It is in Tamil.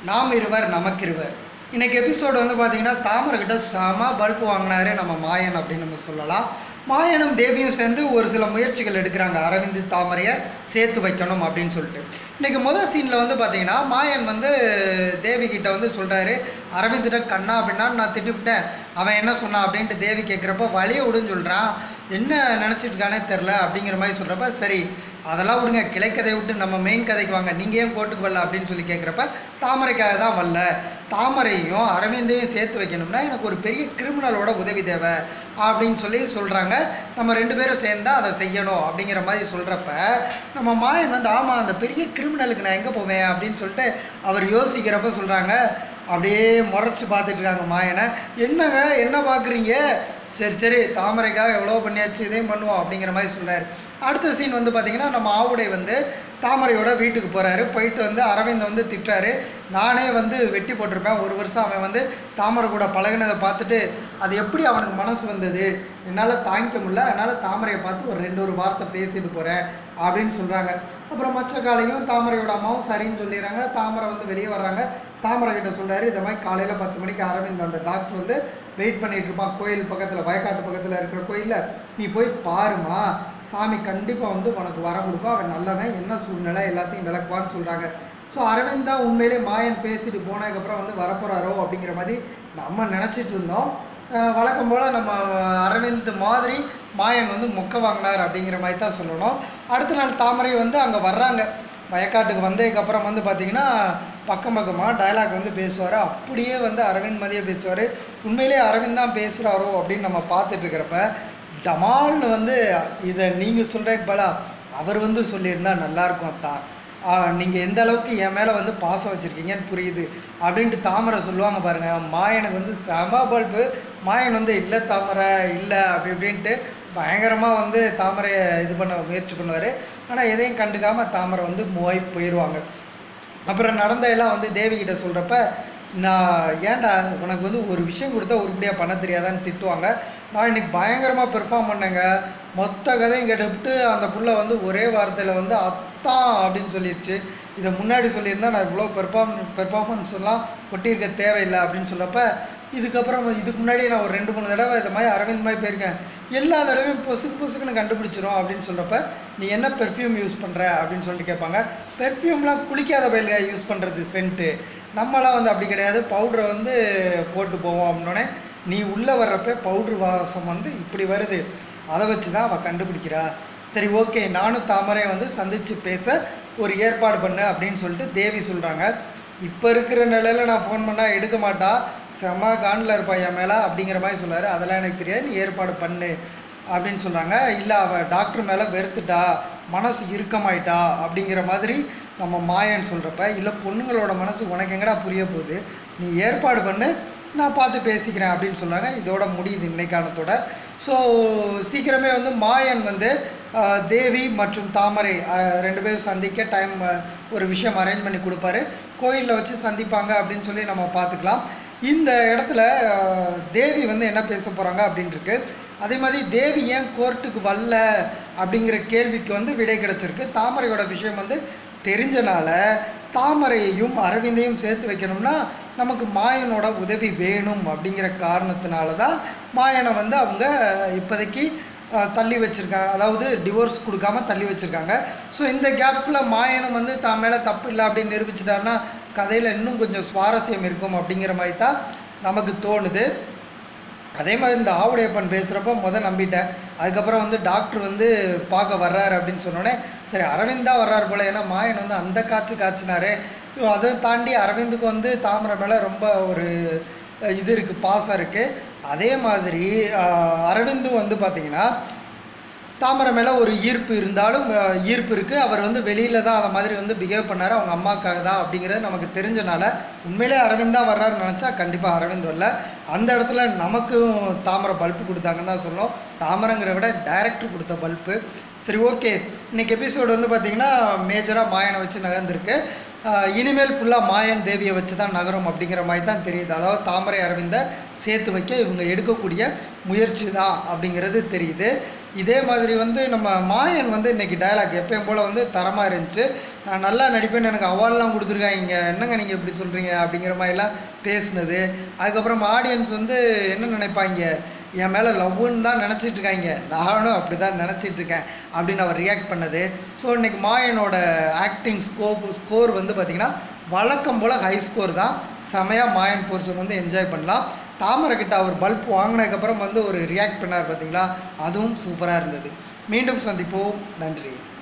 நாம் இருவர் நமக்கிருவர் இன்னைக்கு எபிசோடு வந்து பார்த்தீங்கன்னா தாமரைக்கிட்ட செம பல்ப் வாங்கினாரு நம்ம மாயன் அப்படின்னு நம்ம சொல்லலாம் மாயனும் தேவியும் சேர்ந்து ஒரு சில முயற்சிகள் எடுக்கிறாங்க அரவிந்த் தாமரையை சேர்த்து வைக்கணும் அப்படின்னு சொல்லிட்டு இன்னைக்கு முதல் சீனில் வந்து பார்த்தீங்கன்னா மாயன் வந்து தேவி கிட்ட வந்து சொல்கிறாரு அரவிந்திட்ட கண்ணா அப்படின்னா நான் திட்டுவிட்டேன் அவன் என்ன சொன்னான் அப்படின்ட்டு தேவி கேட்குறப்ப வழியை விடுன்னு சொல்கிறான் என்ன நினச்சிட்டு இருக்கானே தெரில அப்படிங்கிற மாதிரி சொல்கிறப்ப சரி அதெல்லாம் விடுங்க கிளைக்கதையை விட்டு நம்ம மெயின் கதைக்கு வாங்க நீங்கள் ஏன் கோர்ட்டுக்கு வரல அப்படின்னு சொல்லி கேட்குறப்ப தாமரைக்காக தான் வரல தாமரையும் அரவிந்தையும் சேர்த்து வைக்கணும்னா எனக்கு ஒரு பெரிய கிரிமினலோட உதவி தேவை அப்படின்னு சொல்லி சொல்கிறாங்க நம்ம ரெண்டு பேரும் சேர்ந்தா அதை செய்யணும் அப்படிங்கிற மாதிரி சொல்கிறப்ப நம்ம மாயன் வந்து ஆமாம் அந்த பெரிய கிரிமினலுக்கு நான் எங்கே போவேன் அப்படின்னு சொல்லிட்டு அவர் யோசிக்கிறப்ப சொல்கிறாங்க அப்படியே முறைச்சி பார்த்துட்டு இருக்காங்க மாயனை என்னங்க என்ன பார்க்குறீங்க சரி சரி தாமரைக்காக எவ்வளோ பண்ணியாச்சு இதையும் பண்ணுவோம் அப்படிங்கிற மாதிரி சொல்கிறாரு அடுத்த சீன் வந்து பார்த்திங்கன்னா நம்ம ஆவுடை வந்து தாமரையோட வீட்டுக்கு போகிறாரு போயிட்டு வந்து அரவிந்த் வந்து திட்டுறாரு நானே வந்து வெட்டி போட்டிருப்பேன் ஒரு வருஷம் அவன் வந்து தாமரை கூட பழகினதை பார்த்துட்டு அது எப்படி அவனுக்கு மனசு வந்தது என்னால் தாங்கிக்க முடியல அதனால் தாமரையை பார்த்து ஒரு ரெண்டு ஒரு வார்த்தை பேசிட்டு போகிறேன் அப்படின்னு சொல்கிறாங்க அப்புறம் மச்சக்காலையும் தாமரையோட அம்மாவும் சரின்னு சொல்லிடுறாங்க தாமரை வந்து வெளியே வர்றாங்க தாமரை கிட்ட சொல்கிறாரு இந்த மாதிரி காலையில் பத்து மணிக்கு அரவிந்த் அந்த டாக்டர் வந்து வெயிட் பண்ணிட்டு இருப்பான் கோயில் பக்கத்தில் வயக்காட்டு பக்கத்தில் இருக்கிற கோயிலில் நீ போய் பாருமா சாமி கண்டிப்பாக வந்து உனக்கு வர கொடுக்கும் அவன் நல்லவன் என்ன சூழ்நிலை எல்லாத்தையும் விளக்குவான்னு சொல்கிறாங்க ஸோ அரவிந்த் தான் உண்மையிலே மாயன் பேசிட்டு போனதுக்கப்புறம் வந்து வரப்போகிறாரோ அப்படிங்கிற மாதிரி நம்ம நினச்சிட்டு இருந்தோம் அஹ் வழக்கம் போல் நம்ம அரவிந்த் மாதிரி மாயன் வந்து மொக்க வாங்கினார் அப்படிங்கிற மாதிரி தான் சொல்லணும் அடுத்த நாள் தாமரை வந்து அங்கே வர்றாங்க வயக்காட்டுக்கு வந்ததுக்கப்புறம் வந்து பார்த்திங்கன்னா பக்கம் பக்கமாக டயலாக் வந்து பேசுவார் அப்படியே வந்து அரவிந்த் மாதிரியே பேசுவார் உண்மையிலே அரவிந்த் தான் பேசுகிறாரோ அப்படின்னு நம்ம பார்த்துட்டு இருக்கிறப்ப டமால்னு வந்து இதை நீங்கள் சொல்கிறதுக்கு பல அவர் வந்து சொல்லியிருந்தா நல்லாயிருக்கும் தான் நீங்கள் எந்த அளவுக்கு என் மேலே வந்து பாசம் வச்சுருக்கீங்கன்னு புரியுது அப்படின்ட்டு தாமரை சொல்லுவாங்க பாருங்கள் மாயனுக்கு வந்து செம பல்பு மாயன் வந்து இல்லை தாமரை இல்லை அப்படி இப்படின்ட்டு பயங்கரமாக வந்து தாமரையை இது பண்ண முயற்சி பண்ணுவார் ஆனால் எதையும் கண்டுக்காமல் தாமரை வந்து மூவாய் போயிடுவாங்க அப்புறம் நடந்த எல்லாம் வந்து தேவி கிட்ட சொல்கிறப்ப நான் ஏன்டா உனக்கு வந்து ஒரு விஷயம் கொடுத்தா உருப்படியாக பண்ண தெரியாதான்னு திட்டுவாங்க நான் இன்னைக்கு பயங்கரமாக பெர்ஃபார்ம் பண்ணேங்க மொத்த கதையும் கேட்டுவிட்டு அந்த புள்ள வந்து ஒரே வார்த்தையில் வந்து அத்தான் அப்படின்னு சொல்லிடுச்சு இதை முன்னாடி சொல்லியிருந்தா நான் இவ்வளோ பெர்ஃபார்ம் பெர்ஃபார்மன்ஸ் எல்லாம் கொட்டியிருக்க தேவையில்லை அப்படின்னு சொல்கிறப்ப இதுக்கப்புறம் இதுக்கு முன்னாடி நான் ஒரு ரெண்டு மூணு தடவை இந்த மாதிரி அரவிந்த் மாதிரி போயிருக்கேன் எல்லா தடவையும் பொசுக்கு பொசுக்குன்னு கண்டுபிடிச்சிரும் அப்படின்னு சொல்கிறப்ப நீ என்ன பெர்ஃப்யூம் யூஸ் பண்ணுற அப்படின்னு சொல்லிட்டு கேட்பாங்க பெர்ஃப்யூம்லாம் குளிக்காத பயிலுங்க யூஸ் பண்ணுறது சென்ட்டு நம்மலாம் வந்து அப்படி கிடையாது பவுடரை வந்து போட்டு போவோம் அப்படின்னோடனே நீ உள்ளே வர்றப்ப பவுட்ரு வாசம் வந்து இப்படி வருது அதை வச்சு தான் அவள் கண்டுபிடிக்கிறா சரி ஓகே நானும் தாமரை வந்து சந்தித்து பேச ஒரு ஏற்பாடு பண்ணு அப்படின்னு சொல்லிட்டு தேவி சொல்கிறாங்க இப்போ இருக்கிற நிலையில் நான் ஃபோன் பண்ணால் எடுக்க மாட்டா செம காண்டில் இருப்பா என் மேலே அப்படிங்கிற மாதிரி சொல்றாரு அதெல்லாம் எனக்கு தெரியாது நீ ஏற்பாடு பண்ணு அப்படின்னு சொல்கிறாங்க இல்லை அவள் டாக்டர் மேலே வெறுத்துட்டா மனசு இறுக்கமாயிட்டா அப்படிங்கிற மாதிரி நம்ம மாயன்னு சொல்கிறப்ப இல்லை பொண்ணுங்களோட மனசு உனக்கு எங்கடா புரிய போகுது நீ ஏற்பாடு பண்ணு நான் பார்த்து பேசிக்கிறேன் அப்படின்னு சொல்கிறாங்க இதோட முடியுது இன்னைக்கான தொடர் ஸோ சீக்கிரமே வந்து மாயன் வந்து ஆஹ், தேவி மற்றும் தாமரை ஆஹ், ரெண்டு பேரும் சந்திக்க டைம் ஒரு விஷயம் அரேஞ்ச் பண்ணி கொடுப்பாரு கோயிலில் வச்சு சந்திப்பாங்க அப்படின்னு சொல்லி நம்ம பார்த்துக்கலாம் இந்த இடத்துல ஆஹ், தேவி வந்து என்ன பேச போகிறாங்க அப்படின்னு இருக்கு அதே மாதிரி தேவி ஏன் கோர்ட்டுக்கு வரல அப்படிங்கிற கேள்விக்கு வந்து விடை கிடச்சிருக்கு தாமரையோட விஷயம் வந்து தெரிஞ்சனால தாமரையையும் அரவிந்தையும் சேர்த்து வைக்கணும்னா நமக்கு மாயனோட உதவி வேணும் அப்படிங்கிற காரணத்தினால தான் மாயனை வந்து அவங்க இப்போதைக்கு அஹ், தள்ளி வச்சுருக்காங்க அதாவது டிவோர்ஸ் கொடுக்காம தள்ளி வச்சுருக்காங்க ஸோ இந்த கேப்புக்குள்ளே மாயனும் வந்து தான் மேலே தப்பு இல்லை அப்படின்னு நிரூபிச்சிட்டாருன்னா கதையில் இன்னும் கொஞ்சம் சுவாரஸ்யம் இருக்கும் அப்படிங்கிற மாதிரி தான் நமக்கு தோணுது அதே மாதிரி இந்த ஆவுடையப்பன் பேசுகிறப்ப முத நம்பிட்டேன் அதுக்கப்புறம் வந்து டாக்டர் வந்து பார்க்க வர்றாரு அப்படின்னு சொன்னோடனே சரி அரவிந்த் தான் வர்றாரு போல ஏன்னா மாயன் வந்து அந்த காய்ச்சி காய்ச்சினாரு அதை தாண்டி அரவிந்துக்கு வந்து தாமரை மேலே ரொம்ப ஒரு அஹ், இது இருக்குது பாசம் இருக்குது அதே மாதிரி அஹ், அரவிந்தும் வந்து பார்த்திங்கன்னா தாமரை மேலே ஒரு ஈர்ப்பு இருந்தாலும் அஹ், ஈர்ப்பு இருக்குது அவர் வந்து வெளியில் தான் அதை மாதிரி வந்து பிஹேவ் பண்ணார் அவங்க அம்மாக்காக தான் அப்படிங்கிறது நமக்கு தெரிஞ்சனால உண்மையிலே அரவிந்த் தான் வர்றாருன்னு நினச்சா கண்டிப்பாக அரவிந்த் வரல அந்த இடத்துல நமக்கும் தாமரை பல்ப்பு கொடுத்தாங்கன்னு தான் சொன்னோம் தாமரைங்கிற விட டைரக்டர் கொடுத்த பல்ப்பு சரி ஓகே இன்னைக்கு எபிசோடு வந்து பார்த்திங்கன்னா மேஜராக மாயனை வச்சு நகர்ந்துருக்கு ஆஹ் இனிமேல் ஃபுல்லாக மாயன் தேவியை வச்சு தான் நகரும் அப்படிங்கிற மாதிரி தான் தெரியுது அதாவது தாமரை அரவிந்த சேர்த்து வைக்க இவங்க எடுக்கக்கூடிய முயற்சி தான் அப்படிங்கிறது தெரியுது இதே மாதிரி வந்து நம்ம மாயன் வந்து இன்னைக்கு டயலாக் எப்பயும் போல் வந்து தரமாக இருந்துச்சு நான் நல்லா நடிப்பேன்னு எனக்கு அவார்ட்லாம் கொடுத்துருக்காங்க என்னங்க நீங்கள் இப்படி சொல்கிறீங்க அப்படிங்கிற மாதிரிலாம் பேசுனது அதுக்கப்புறம் ஆடியன்ஸ் வந்து என்ன நினைப்பாங்க என் மேலே லவ்வுன்னு தான் நினச்சிட்டு இருக்காங்க நானும் அப்படி தான் நினச்சிட்டு இருக்கேன் அப்படின்னு அவர் ரியாக்ட் பண்ணது ஸோ இன்னைக்கு மாயனோட ஆக்டிங் ஸ்கோப் ஸ்கோர் வந்து பார்த்திங்கன்னா வழக்கம் போல் ஹை ஸ்கோர் தான் செமையாக மாயன் போர்ஷன் வந்து என்ஜாய் பண்ணலாம் தாமரை கிட்ட அவர் பல்ப் வாங்கினதுக்கப்புறம் வந்து ஒரு ரியாக்ட் பண்ணார் பார்த்தீங்களா அதுவும் சூப்பராக இருந்தது மீண்டும் சந்திப்போம் நன்றி